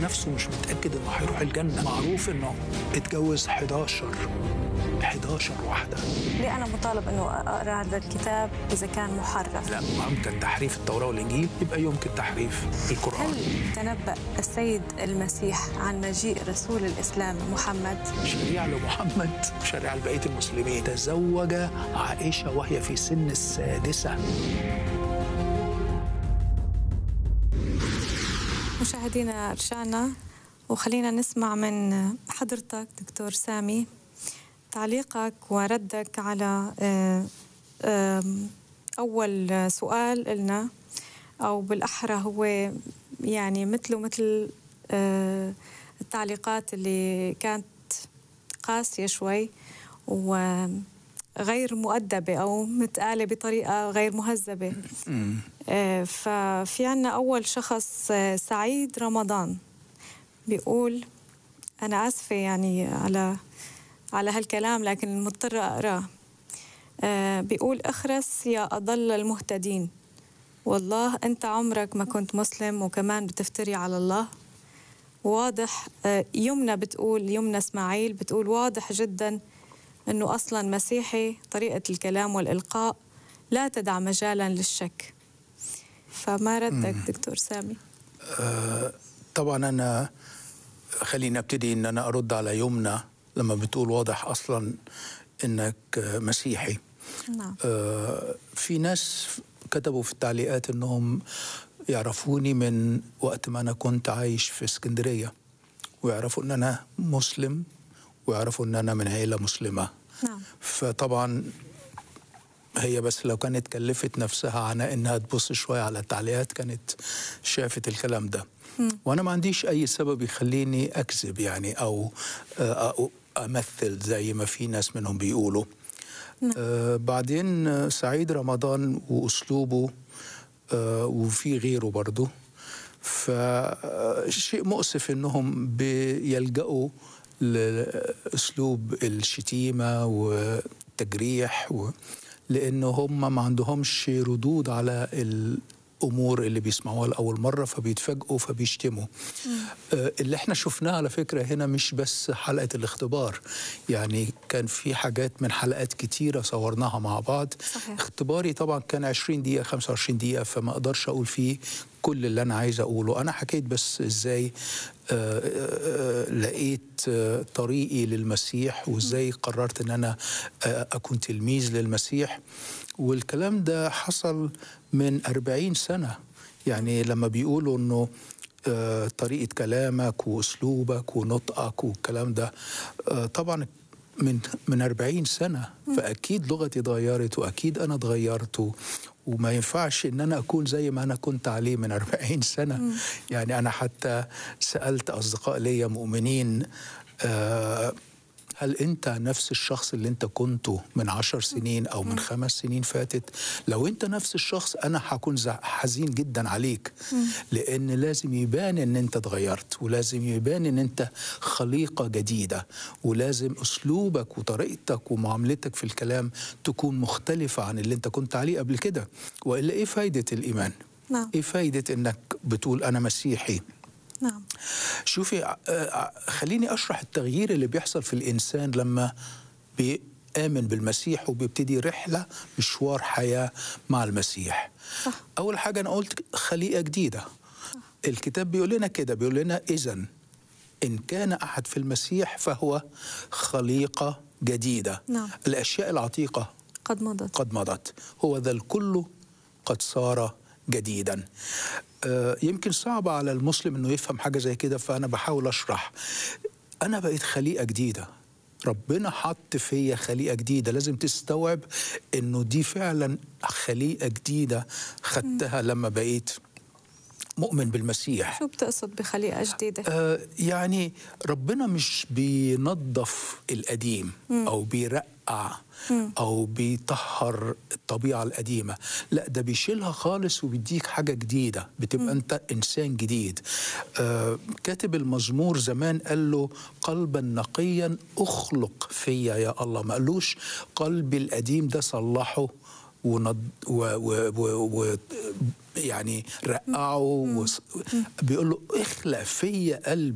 نفسه مش متاكد انه هيروح الجنه معروف انه اتجوز 11 11 واحده ليه أنا مطالب أنه أقرأ هذا الكتاب إذا كان محرف لا يمكن تحريف التوراه والانجيل يبقى يمكن تحريف القران هل تنبأ السيد المسيح عن مجيء رسول الإسلام محمد؟ شريعة لمحمد شريعة لبقية المسلمين تزوج عائشة وهي في سن السادسة مشاهدينا رجعنا وخلينا نسمع من حضرتك دكتور سامي تعليقك وردك على آه، آم، أول سؤال لنا أو بالأحرى هو يعني مثله مثل آه، التعليقات اللي كانت قاسية شوي وغير مؤدبة أو متقالة بطريقة غير مهذبة آه، ففي عنا أول شخص آه، سعيد رمضان بيقول أنا آسفة يعني على على هالكلام لكن مضطرة أقراه آه، بيقول اخرس يا أضل المهتدين والله أنت عمرك ما كنت مسلم وكمان بتفتري على الله واضح آه، يمنى بتقول يمنى اسماعيل بتقول واضح جدا انه اصلا مسيحي طريقه الكلام والالقاء لا تدع مجالا للشك فما ردك دكتور سامي طبعا أنا خليني أبتدي إن أنا أرد على يمنى لما بتقول واضح أصلا إنك مسيحي نعم آه، في ناس كتبوا في التعليقات انهم يعرفوني من وقت ما انا كنت عايش في اسكندريه ويعرفوا ان انا مسلم ويعرفوا ان انا من عيله مسلمه نعم فطبعا هي بس لو كانت كلفت نفسها عن انها تبص شويه على التعليقات كانت شافت الكلام ده وانا ما عنديش اي سبب يخليني اكذب يعني او آه، أو امثل زي ما في ناس منهم بيقولوا آه بعدين آه، سعيد رمضان واسلوبه آه وفي غيره برضه فشيء مؤسف انهم بيلجأوا لاسلوب الشتيمه والتجريح و... لان هم ما عندهمش ردود على الامور اللي بيسمعوها لاول مره فبيتفاجئوا فبيشتموا آه، اللي احنا شفناه على فكره هنا مش بس حلقه الاختبار يعني كان في حاجات من حلقات كتيره صورناها مع بعض صحيح. اختباري طبعا كان 20 دقيقه 25 دقيقه فما اقدرش اقول فيه كل اللي انا عايز اقوله انا حكيت بس ازاي آه، آه، آه، لقيت آه، طريقي للمسيح وازاي قررت ان انا آه، اكون تلميذ للمسيح والكلام ده حصل من 40 سنه يعني لما بيقولوا انه آه، طريقه كلامك واسلوبك ونطقك والكلام ده آه، طبعا من من 40 سنه فاكيد لغتي اتغيرت واكيد انا اتغيرت و- وما ينفعش ان انا اكون زي ما انا كنت عليه من 40 سنه يعني انا حتى سالت اصدقاء ليا مؤمنين آه هل انت نفس الشخص اللي انت كنته من عشر سنين او من خمس سنين فاتت لو انت نفس الشخص انا هكون زع- حزين جدا عليك لان لازم يبان ان انت اتغيرت ولازم يبان ان انت خليقه جديده ولازم اسلوبك وطريقتك ومعاملتك في الكلام تكون مختلفه عن اللي انت كنت عليه قبل كده والا ايه فايده الايمان نعم ايه فايده انك بتقول انا مسيحي نعم شوفي ع- آه، خليني اشرح التغيير اللي بيحصل في الانسان لما بيآمن بالمسيح وبيبتدي رحله مشوار حياه مع المسيح. صح. اول حاجه انا قلت خليقه جديده. الكتاب بيقول لنا كده بيقول لنا اذا ان كان احد في المسيح فهو خليقه جديده. نعم. الاشياء العتيقه قد مضت قد مضت هو ذا الكل قد صار جديدا آه، يمكن صعب على المسلم انه يفهم حاجه زي كده فانا بحاول اشرح انا بقيت خليقه جديده ربنا حط فيا خليقه جديده لازم تستوعب انه دي فعلا خليقه جديده خدتها لما بقيت مؤمن بالمسيح شو بتقصد بخليقة جديدة؟ آه، يعني ربنا مش بينظف القديم او بيرقع او بيطهر الطبيعه القديمه لا ده بيشيلها خالص وبيديك حاجه جديده بتبقى انت انسان جديد آه، كاتب المزمور زمان قال له قلبا نقيا اخلق فيا يا الله ما قالوش قلبي القديم ده صلحه ونض و و و و يعني رقعه وص- بيقول له اخلق فيا قلب